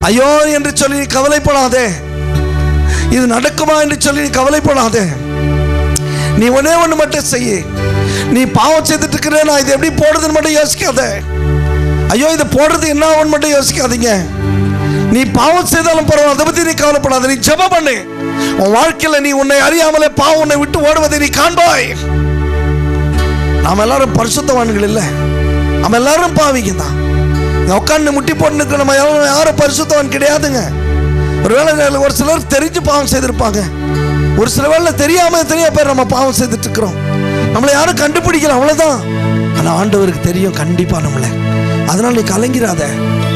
ஐயோ என்று சொல்லி நீ கவலைப்படாதே இது நடக்குமா என்று சொல்லி நீ கவலைப்படாதே நீ ஒன்னே ஒன்று மட்டும் செய்ய நீ பாவம் செய்துட்டு இருக்கிற நான் இது எப்படி போடுறதுன்னு மட்டும் யோசிக்காத ஐயோ இது போடுறது என்ன ஆகும்னு மட்டும் யோசிக்காதீங்க நீ பாவம் செய்தாலும் பரவாயில்ல அதை பத்தி நீ கவலைப்படாத நீ ஜெபம் பண்ணு உன் வாழ்க்கையில நீ உன்னை அறியாமலே பாவம் உன்னை விட்டு ஓடுவதை நீ காண்பாய் நாம எல்லாரும் பரிசுத்தவான்கள் இல்லை நம்ம எல்லாரும் பாவிங்க தான் இங்க உட்காந்து முட்டி போட்டு நம்ம யாரும் யாரும் பரிசுத்தவான் கிடையாதுங்க ஒருவேளை ஒரு சிலர் தெரிஞ்சு பாவம் செய்திருப்பாங்க ஒரு சில வேளை தெரியாம எத்தனையோ பேர் நம்ம பாவம் செய்துட்டு இருக்கிறோம் நம்மளை யாரும் கண்டுபிடிக்கல அவ்வளவுதான் ஆனா ஆண்டவருக்கு தெரியும் கண்டிப்பா நம்மளை அதனால நீ கலங்கிறாத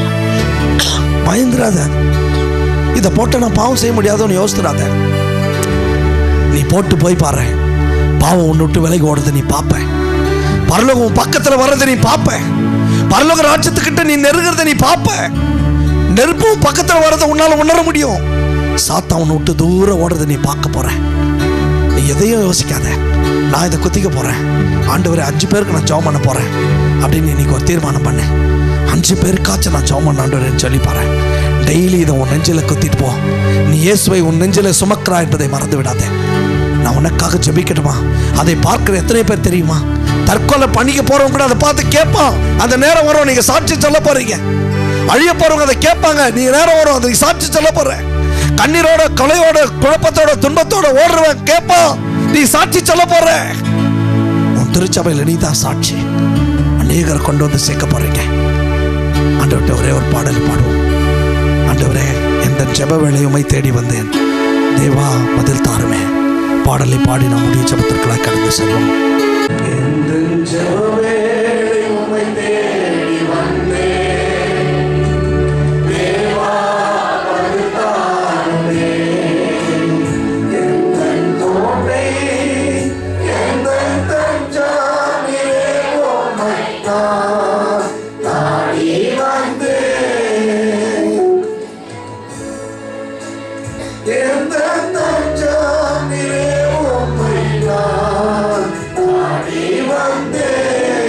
பயந்துராத இதை போட்டு நான் பாவம் செய்ய முடியாதுன்னு யோசிச்சிடாத நீ போட்டு போய் பாரு பாவம் ஒன்று விட்டு விலகி ஓடுறது நீ பார்ப்ப பரலோகம் உன் பக்கத்துல வர்றதை நீ பார்ப்ப பரலோக ராஜ்யத்துக்கிட்ட நீ நெருங்கிறத நீ பார்ப்ப நெருப்பும் பக்கத்துல வர்றதை உன்னால உணர முடியும் சாத்தா உன்னை விட்டு தூரம் ஓடுறதை நீ பார்க்க போற நீ எதையும் யோசிக்காத நான் இதை குத்திக்க போறேன் ஆண்டவரே அஞ்சு பேருக்கு நான் ஜெபம் பண்ண போறேன் அப்படின்னு இன்னைக்கு ஒரு தீர்மானம் பண்ணு அஞ்சு பேருக்காச்சும் நான் ஜெபம் பண்ண ஆண்டவரேன்னு சொல்லி பாறேன் டெய்லி இதை உன் நெஞ்சில குத்திட்டு போ நீ இயேசுவை உன் நெஞ்சில சுமக்கிறா என்பதை மறந்து விடாதே நான் உனக்காக ஜெபிக்கட்டுமா அதை பார்க்கிற எத்தனை பேர் தெரியுமா தற்கொலை பண்ணிக்க போறவங்க கூட அதை பார்த்து கேட்பான் அந்த நேரம் வரும் நீங்க சாட்சி சொல்ல போறீங்க அழிய போறவங்க அதை கேட்பாங்க நீ நேரம் வரும் அதை சாட்சி சொல்ல போற கண்ணீரோட கொலையோட குழப்பத்தோட துன்பத்தோட ஓடுறவன் கேட்பான் நீ சாட்சி சொல்ல போற உன் திருச்சபையில் நீ தான் சாட்சி அநேகரை கொண்டு வந்து சேர்க்க போறீங்க ஆண்டவர்கிட்ட ஒரே ஒரு பாடல் பாடுவோம் ஆண்டவரே எந்த ஜெப வேலையுமை தேடி வந்தேன் தேவா பதில் தாருமே பாடலை பாடி நாம் முடிய ஜபத்திற்குள்ளாய் கடந்து செல்வோம் எந்த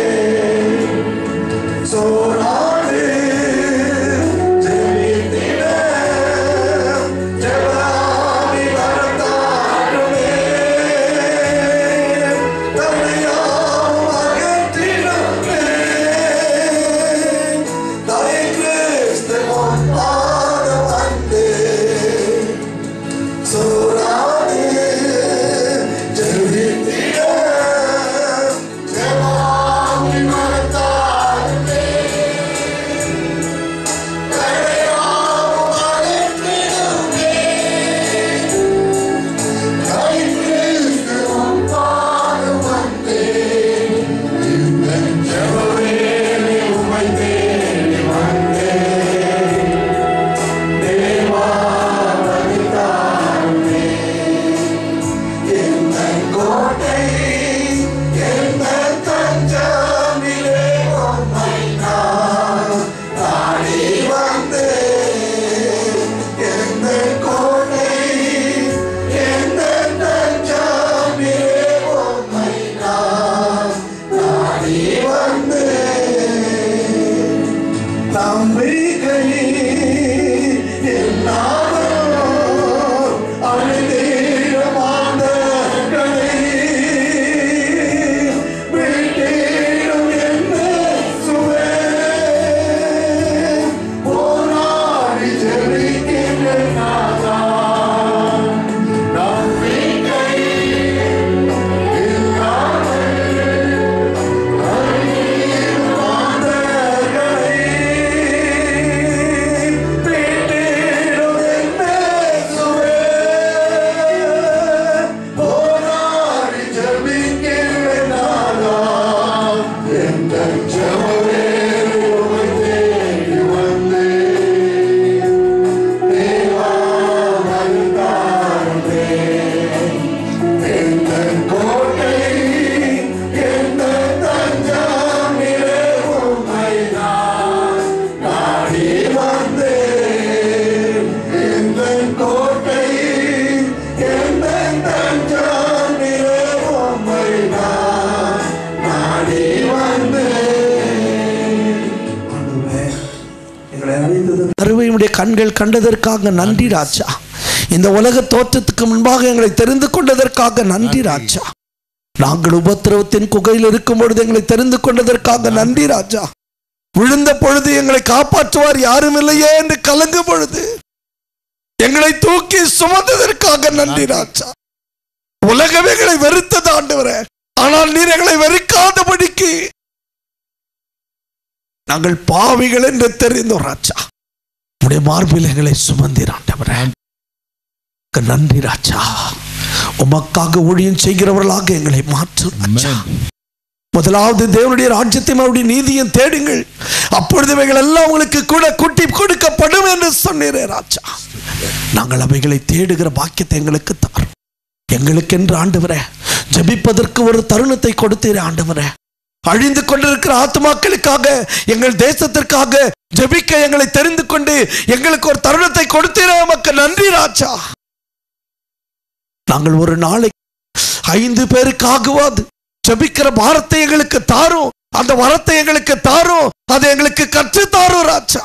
கண்கள் கண்டதற்காக நன்றி ராஜா இந்த உலக தோற்றத்துக்கு முன்பாக எங்களை தெரிந்து கொண்டதற்காக நன்றி ராஜா நாங்கள் உபத்திரவத்தின் குகையில் இருக்கும் பொழுது எங்களை தெரிந்து கொண்டதற்காக நன்றி ராஜா விழுந்த பொழுது எங்களை காப்பாற்றுவார் யாரும் இல்லையே என்று கலங்கும் பொழுது எங்களை தூக்கி சுமந்ததற்காக நன்றி ராஜா உலகமே எங்களை வெறுத்தது ஆண்டவரே ஆனால் நீர் எங்களை வெறுக்காதபடிக்கு நாங்கள் பாவிகள் என்று தெரிந்தோம் ராஜா உடைய மார்பில் எங்களை சுமந்தீர் ஆண்டவரே உமக்கு நன்றி ராஜா உமக்காக ஊழியம் செய்கிறவர்களாக எங்களை மாற்றும் ராஜா முதலாவது தேவனுடைய ராஜ்யத்தையும் அவருடைய நீதியும் தேடுங்கள் அப்பொழுது இவைகள் எல்லாம் உங்களுக்கு கூட கூட்டி கொடுக்கப்படும் என்று சொன்னீரே ராஜா நாங்கள் அவைகளை தேடுகிற பாக்கியத்தை எங்களுக்கு தாரும் எங்களுக்கென்று ஆண்டவரே ஜெபிப்பதற்கு ஒரு தருணத்தை கொடுத்தீரே ஆண்டவரே அழிந்து கொண்டிருக்கிற ஆத்மாக்களுக்காக எங்கள் தேசத்திற்காக ஜெபிக்க எங்களை தெரிந்து கொண்டு எங்களுக்கு ஒரு தருணத்தை கொடுத்தீரே உமக்கு நன்றி ராஜா நாங்கள் ஒரு நாளை ஐந்து பேருக்காகவாது ஜெபிக்கிற பாரத்தை எங்களுக்கு தாரும் அந்த வரத்தை எங்களுக்கு தாரும் அதை எங்களுக்கு கற்று தாரும் ராஜா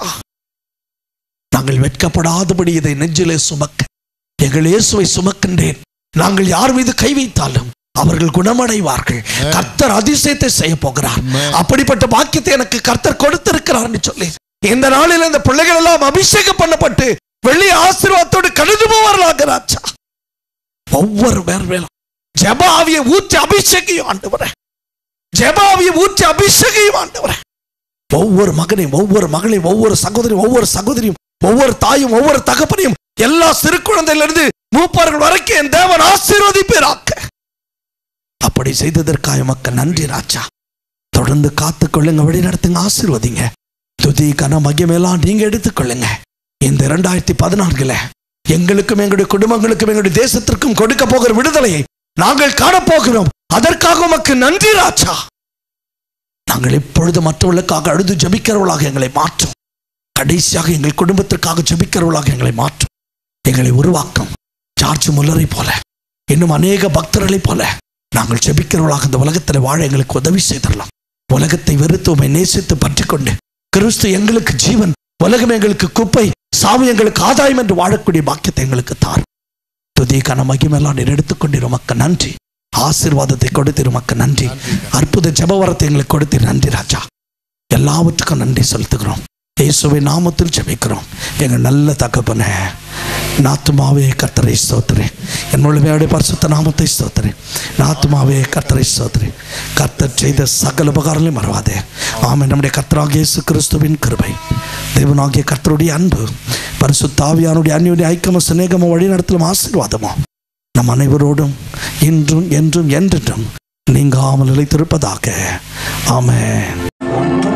நாங்கள் வெட்கப்படாதபடி இதை நெஞ்சிலே சுமக்க எங்கள் இயேசுவை சுமக்கின்றேன் நாங்கள் யார் மீது கை வைத்தாலும் அவர்கள் குணமடைவார்கள் கர்த்தர் அதிசயத்தை செய்ய போகிறார் அப்படிப்பட்ட பாக்கியத்தை எனக்கு கர்த்தர் கொடுத்திருக்கிறார்னு சொல்லி இந்த நாளில் இந்த பிள்ளைகள் எல்லாம் அபிஷேகம் பண்ணப்பட்டு வெள்ளி ஆசீர்வாதத்தோடு கழுது போவார்களாக ராஜா ஒவ்வொரு பேர் மேலும் ஜபாவிய ஊற்றி அபிஷேகம் ஆண்டவரே ஜபாவிய ஊற்றி அபிஷேகம் ஆண்டவரே ஒவ்வொரு மகனையும் ஒவ்வொரு மகளையும் ஒவ்வொரு சகோதரியும் ஒவ்வொரு சகோதரியும் ஒவ்வொரு தாயும் ஒவ்வொரு தகப்பனையும் எல்லா சிறு குழந்தையிலிருந்து மூப்பார்கள் வரைக்கும் என் தேவன் ஆசீர்வதிப்பேராக்க அப்படி செய்ததற்காக மக்கள் நன்றி ராஜா தொடர்ந்து காத்துக்கொள்ளுங்க வழி நடத்துங்க ஆசீர்வதிங்க துதி கன மகிமெல்லாம் நீங்க எடுத்துக்கொள்ளுங்க இந்த இரண்டாயிரத்தி பதினான்குல எங்களுக்கும் எங்களுடைய குடும்பங்களுக்கும் எங்களுடைய தேசத்திற்கும் கொடுக்க போகிற விடுதலையை நாங்கள் காணப்போகிறோம் அதற்காக உமக்கு நன்றி ராஜா நாங்கள் இப்பொழுது மற்றவர்களுக்காக அழுது ஜபிக்கிறவர்களாக எங்களை மாற்றும் கடைசியாக எங்கள் குடும்பத்திற்காக ஜபிக்கிறவர்களாக எங்களை மாற்றும் எங்களை உருவாக்கும் ஜார்ஜ் முல்லரை போல இன்னும் அநேக பக்தர்களைப் போல நாங்கள் ஜெபிக்கிறவர்களாக இந்த உலகத்தில் வாழ எங்களுக்கு உதவி செய்திடலாம் உலகத்தை வெறுத்து உமை நேசித்து பற்றி கொண்டு கிறிஸ்து எங்களுக்கு ஜீவன் உலகம் எங்களுக்கு குப்பை சாவு எங்களுக்கு ஆதாயம் என்று வாழக்கூடிய பாக்கியத்தை எங்களுக்கு தார் துதி கன மகிமெல்லாம் நீர் எடுத்துக்கொண்டிரு மக்க நன்றி ஆசீர்வாதத்தை கொடுத்திரு மக்க நன்றி அற்புத ஜபவரத்தை எங்களுக்கு கொடுத்திரு நன்றி ராஜா எல்லாவற்றுக்கும் நன்றி செலுத்துகிறோம் இயேசுவை நாமத்தில் ஜெபிக்கிறோம் எங்கள் நல்ல தகப்பனே நாத்துமாவே கர்த்தரை ஸ்தோத்திரே என் முழுமையோட பரிசுத்த நாமத்தை ஸ்தோத்திரே நாத்துமாவே கர்த்தரை ஸ்தோத்திரே கர்த்தர் செய்த சகல உபகாரங்களையும் மறவாதே ஆமென் நம்முடைய கர்த்தராகிய இயேசு கிறிஸ்துவின் கிருபை தேவனாகிய கர்த்தருடைய அன்பு பரிசுத்தாவியானுடைய அந்நியுடைய ஐக்கியமும் சிநேகமும் வழிநடத்தலும் ஆசீர்வாதமும் நம் அனைவரோடும் இன்றும் என்றும் என்றென்றும் நீங்காமல் நிலைத்திருப்பதாக ஆமென்